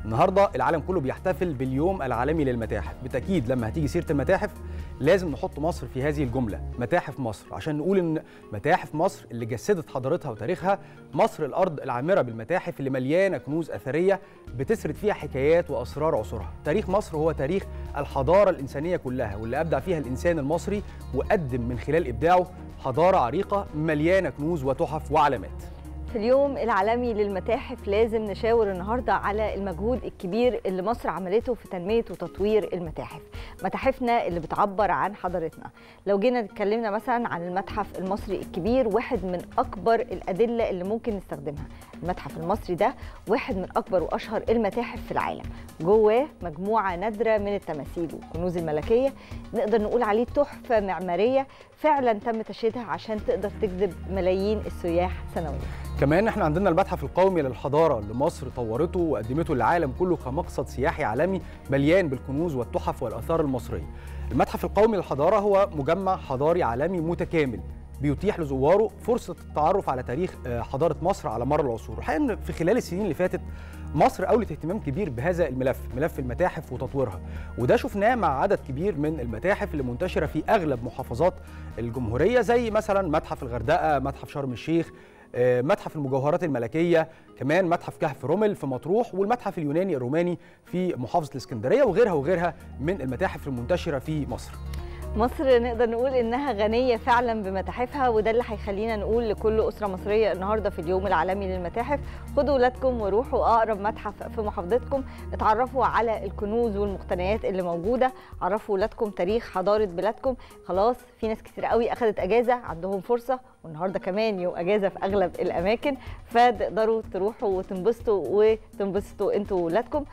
النهارده العالم كله بيحتفل باليوم العالمي للمتاحف بالتاكيد لما هتيجي سيره المتاحف لازم نحط مصر في هذه الجمله متاحف مصر عشان نقول ان متاحف مصر اللي جسدت حضارتها وتاريخها مصر الارض العامره بالمتاحف اللي مليانه كنوز اثريه بتسرد فيها حكايات واسرار عصورها تاريخ مصر هو تاريخ الحضاره الانسانيه كلها واللي ابدع فيها الانسان المصري وقدم من خلال ابداعه حضاره عريقه مليانه كنوز وتحف وعلامات في اليوم العالمي للمتاحف لازم نشاور النهارده على المجهود الكبير اللي مصر عملته في تنميه وتطوير المتاحف متاحفنا اللي بتعبر عن حضارتنا لو جينا اتكلمنا مثلا عن المتحف المصري الكبير واحد من اكبر الادله اللي ممكن نستخدمها المتحف المصري ده واحد من اكبر واشهر المتاحف في العالم جواه مجموعه نادره من التماثيل والكنوز الملكيه نقدر نقول عليه تحفه معماريه فعلا تم تشييدها عشان تقدر تجذب ملايين السياح سنويا كمان احنا عندنا المتحف القومي للحضاره اللي مصر طورته وقدمته للعالم كله كمقصد سياحي عالمي مليان بالكنوز والتحف والاثار المصريه. المتحف القومي للحضاره هو مجمع حضاري عالمي متكامل بيتيح لزواره فرصه التعرف على تاريخ حضاره مصر على مر العصور، الحقيقه في خلال السنين اللي فاتت مصر اولت اهتمام كبير بهذا الملف، ملف المتاحف وتطويرها، وده شفناه مع عدد كبير من المتاحف اللي منتشره في اغلب محافظات الجمهوريه زي مثلا متحف الغردقه، متحف شرم الشيخ، متحف المجوهرات الملكيه كمان متحف كهف رومل في مطروح والمتحف اليوناني الروماني في محافظه الاسكندريه وغيرها وغيرها من المتاحف المنتشره في مصر مصر نقدر نقول انها غنيه فعلا بمتاحفها وده اللي هيخلينا نقول لكل اسره مصريه النهارده في اليوم العالمي للمتاحف خدوا ولادكم وروحوا اقرب متحف في محافظتكم اتعرفوا على الكنوز والمقتنيات اللي موجوده عرفوا ولادكم تاريخ حضاره بلادكم خلاص في ناس كتير قوي اخذت اجازه عندهم فرصه والنهارده كمان يوم اجازه في اغلب الاماكن فتقدروا تروحوا وتنبسطوا وتنبسطوا انتوا وولادكم